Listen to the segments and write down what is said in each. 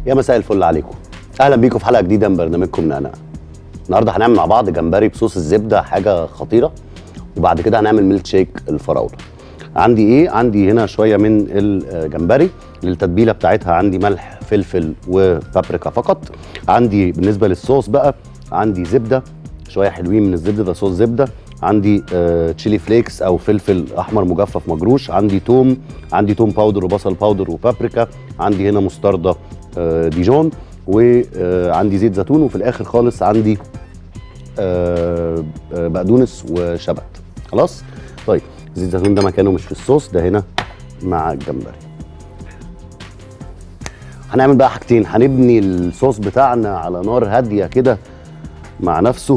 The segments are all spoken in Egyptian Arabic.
يا مساء الفل عليكم اهلا بيكم في حلقه جديده من برنامجكم نعناع النهارده هنعمل مع بعض جمبري بصوص الزبده حاجه خطيره وبعد كده هنعمل ميلك شيك الفراوله عندي ايه عندي هنا شويه من الجمبري للتتبيله بتاعتها عندي ملح فلفل وبابريكا فقط عندي بالنسبه للصوص بقى عندي زبده شويه حلوين من الزبده ده صوص زبده عندي آه تشيلي فليكس او فلفل احمر مجفف مجروش عندي توم عندي توم باودر وبصل باودر وبابريكا عندي هنا مستردة آه ديجون وعندي زيت زيتون وفي الاخر خالص عندي آه آه بقدونس وشبت خلاص طيب زيت الزيتون ده مكانه مش في الصوص ده هنا مع الجمبري هنعمل بقى حاجتين هنبني الصوص بتاعنا على نار هاديه كده مع نفسه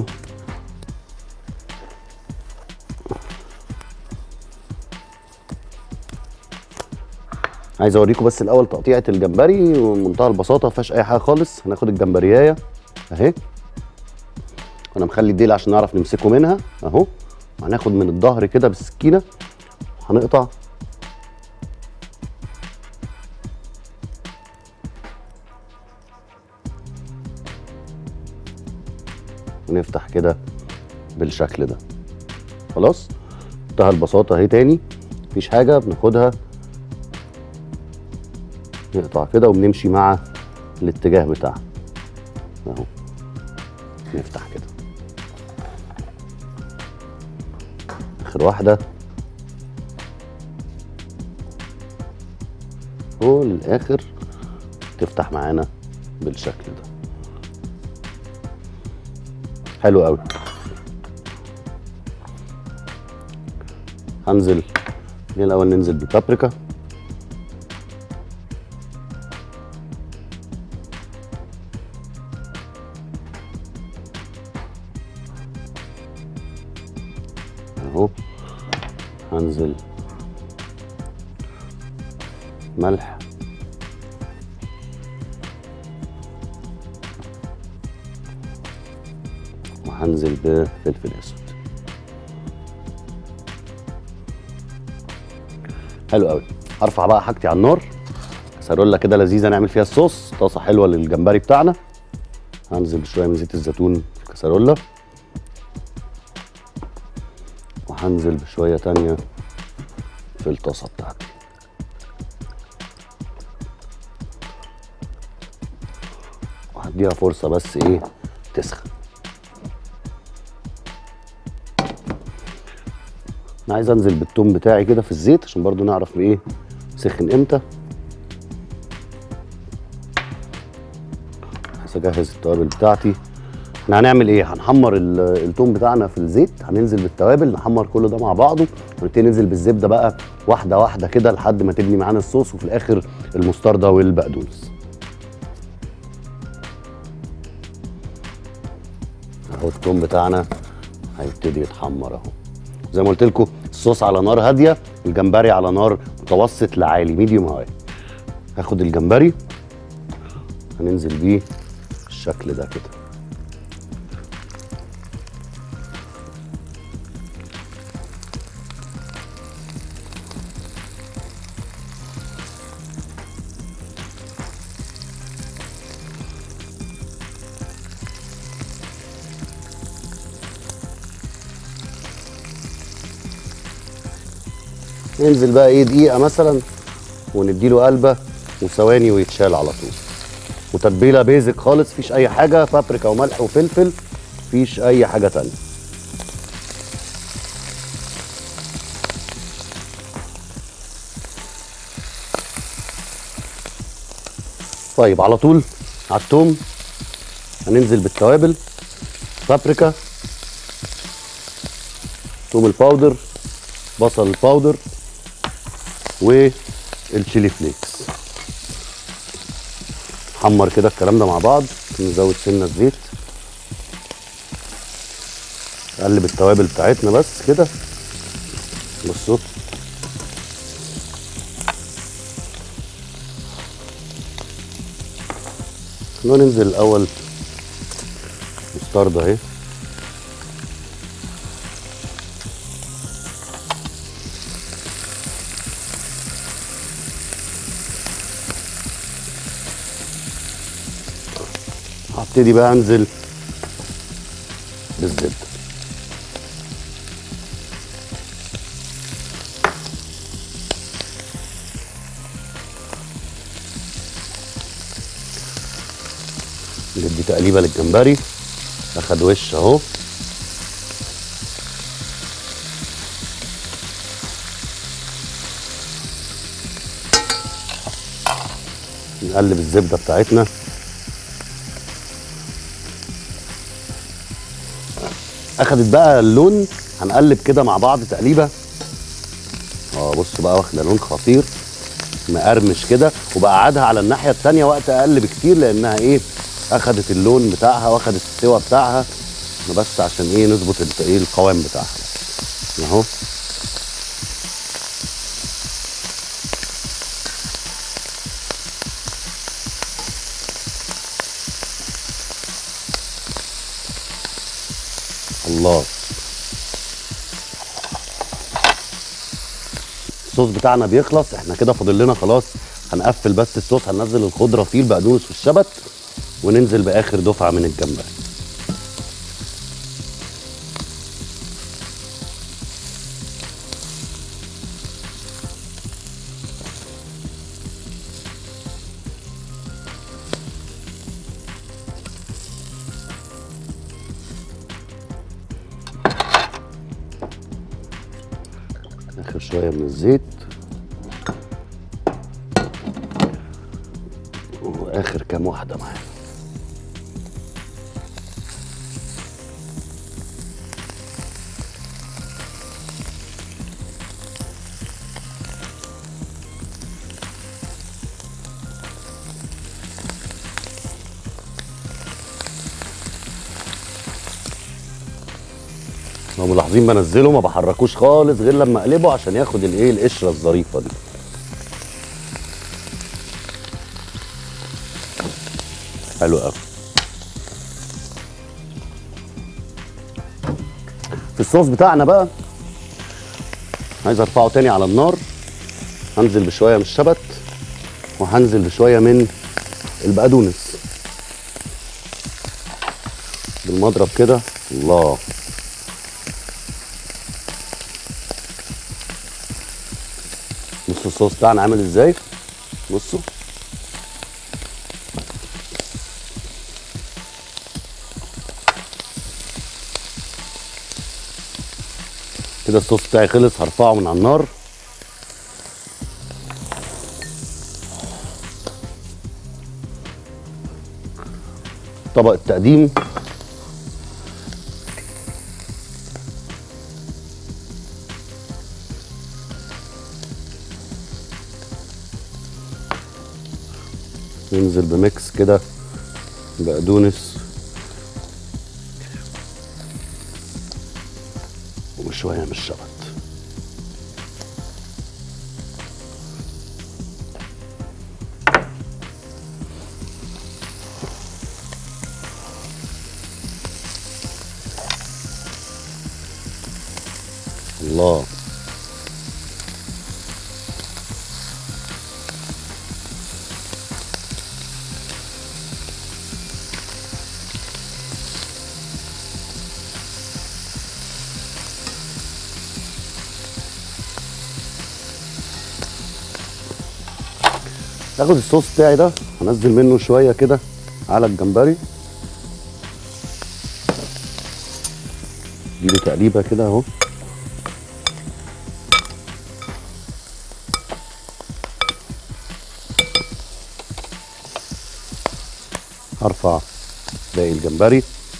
عايز اوريكم بس الاول تقطيعه الجمبري ومنتهى البساطه ما فيهاش اي حاجه خالص هناخد الجمبريايه اهي انا مخلي الديل عشان نعرف نمسكه منها اهو هناخد من الظهر كده بالسكينه هنقطع ونفتح كده بالشكل ده خلاص منتهى البساطه اهي تاني مفيش حاجه بناخدها نقطع كده وبنمشي مع الاتجاه بتاعها اهو نفتح كده اخر واحده وللاخر تفتح معانا بالشكل ده حلو قوي هنزل الاول ننزل بالبابريكا اهو هنزل ملح وهنزل بفلفل اسود حلو قوي هرفع بقى حاجتي على النار كسرولة كده لذيذه نعمل فيها الصوص طاسه حلوه للجمبري بتاعنا هنزل بشويه من زيت الزيتون في كسرولة وهنزل بشويه تانية في الطاسه بتاعتي وهديها فرصه بس ايه تسخن انا عايز انزل بالثوم بتاعي كده في الزيت عشان برضو نعرف ايه سخن امتى عايز اجهز التوابل بتاعتي احنا هنعمل ايه هنحمر ال- التوم بتاعنا في الزيت هننزل بالتوابل نحمر كل ده مع بعضه ونبتدي ننزل بالزبده بقى واحده واحده كده لحد ما تبني معانا الصوص وفي الاخر المستردة والبقدونس اهو التوم بتاعنا هيبتدي يتحمر اهو زي ما قلت لكم الصوص على نار هاديه الجمبري على نار متوسط لعالي ميديوم هاي هاخد الجمبري هننزل بيه بالشكل ده كده ننزل بقى ايه دقيقه مثلا ونديله قلبه وثواني ويتشال على طول وتتبيله بيزك خالص مفيش اي حاجه بابريكا وملح وفلفل مفيش اي حاجه تانية طيب على طول على التوم هننزل بالتوابل بابريكا توم الباودر بصل الباودر والشيلي فليكس حمر كده الكلام ده مع بعض نزود سنه زيت نقلب التوابل بتاعتنا بس كده بصوا خلونا ننزل الاول مستردة اهي ابتدي بقى انزل بالزبده ندي تقليبه للجمبري اخد وش اهو نقلب الزبده بتاعتنا اخدت بقى اللون هنقلب كده مع بعض تقليبه اه بص بقى واخده لون خطير مقرمش كده وبقعدها على الناحيه التانية وقت اقل بكتير لانها ايه اخدت اللون بتاعها واخدت السوا بتاعها بس عشان ايه نظبط الت- ايه القوام بتاعها اهو الله الصوص بتاعنا بيخلص احنا كده فاضل لنا خلاص هنقفل بس الصوص هننزل الخضره فيه البقدونس والشبت وننزل باخر دفعه من الجمبري اخر شويه من الزيت واخر كام واحده معانا لو ملاحظين بنزله ما بحركوش خالص غير لما اقلبه عشان ياخد الايه القشره الظريفه دي حلو قوي في الصوص بتاعنا بقى عايز ارفعه تاني على النار هنزل بشويه من الشبت وهنزل بشويه من البقدونس بالمضرب كده الله بصوا الصوص بتاعنا عامل ازاي بصوا كده الصوص بتاعي خلص هرفعه من على النار طبق التقديم ننزل بميكس كده بقدونس وشويه من الشبت الله هاخد الصوص بتاعي ده هنزل منه شويه كده على الجمبري دي تقليبه كده اهو هرفع باقي الجمبري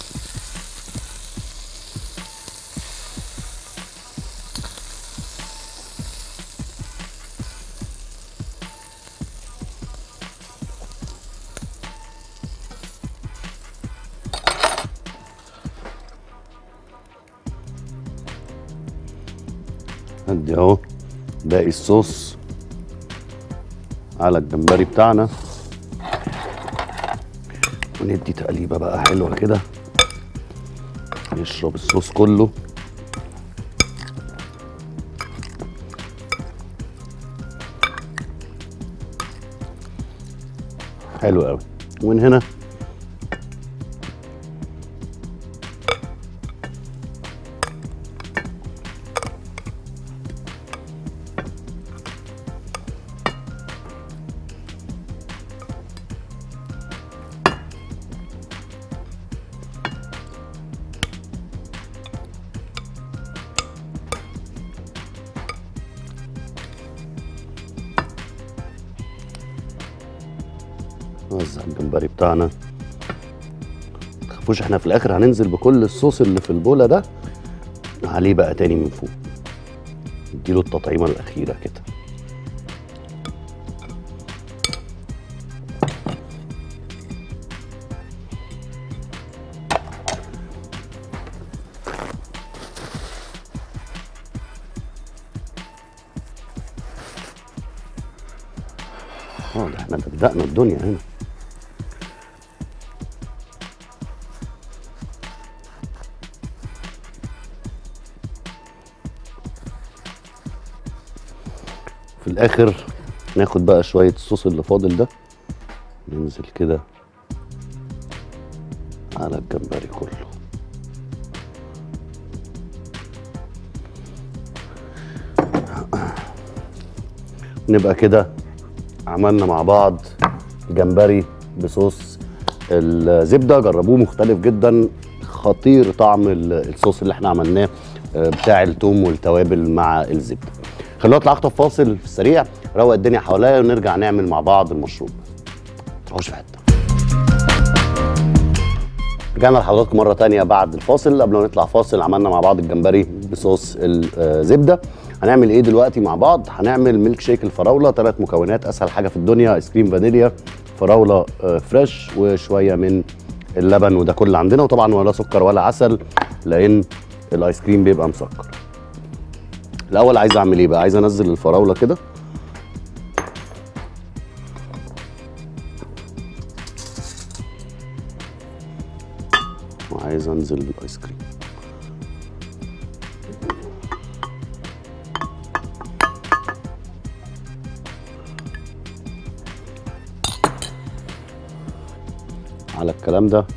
ادي اهو باقي الصوص على الجمبري بتاعنا وندي تقليبه بقى حلوه كده يشرب الصوص كله حلو قوي ومن هنا نوزع الجمبري بتاعنا تخافوش احنا في الاخر هننزل بكل الصوص اللي في البوله ده عليه بقى تاني من فوق نديله التطعيمه الاخيره كده اه ده احنا بدأنا الدنيا هنا في الاخر ناخد بقى شويه الصوص اللي فاضل ده ننزل كده على الجمبري كله نبقى كده عملنا مع بعض جمبري بصوص الزبده جربوه مختلف جدا خطير طعم ال- الصوص اللي احنا عملناه آه، بتاع التوم والتوابل مع الزبده خلونا نطلع اخطف فاصل في السريع روق الدنيا حواليا ونرجع نعمل مع بعض المشروب ما تروحوش في حته رجعنا لحضراتكم مرة تانية بعد الفاصل قبل ما نطلع فاصل عملنا مع بعض الجمبري بصوص الزبدة هنعمل ايه دلوقتي مع بعض هنعمل ميلك شيك الفراولة ثلاث مكونات اسهل حاجة في الدنيا ايس كريم فانيليا فراولة آه، فريش وشوية من اللبن وده كله عندنا وطبعا ولا سكر ولا عسل لان الايس كريم بيبقى مسكر الاول عايز اعمل ايه بقى عايز انزل الفراولة كده وعايز انزل بالايس كريم على الكلام ده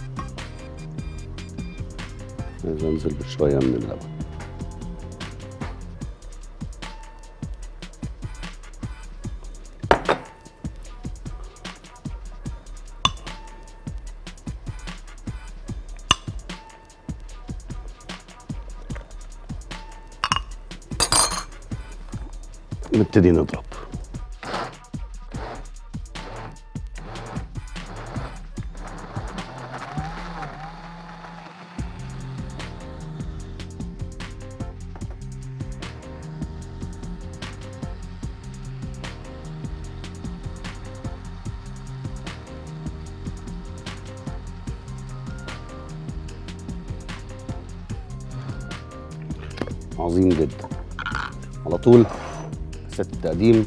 عايز انزل بشويه من اللبن نبتدي نضرب عظيم جدا على طول ست التقديم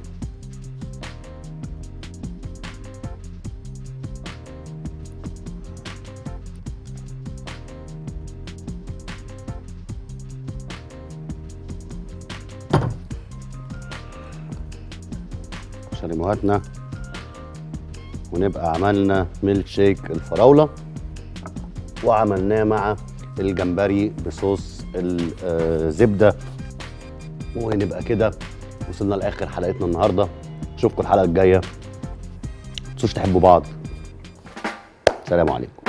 شاليموهاتنا ونبقى عملنا ميلك شيك الفراولة وعملناه مع الجمبري بصوص الزبدة ونبقى كده وصلنا لاخر حلقتنا النهارده اشوفكم الحلقه الجايه ما تنسوش تحبوا بعض سلام عليكم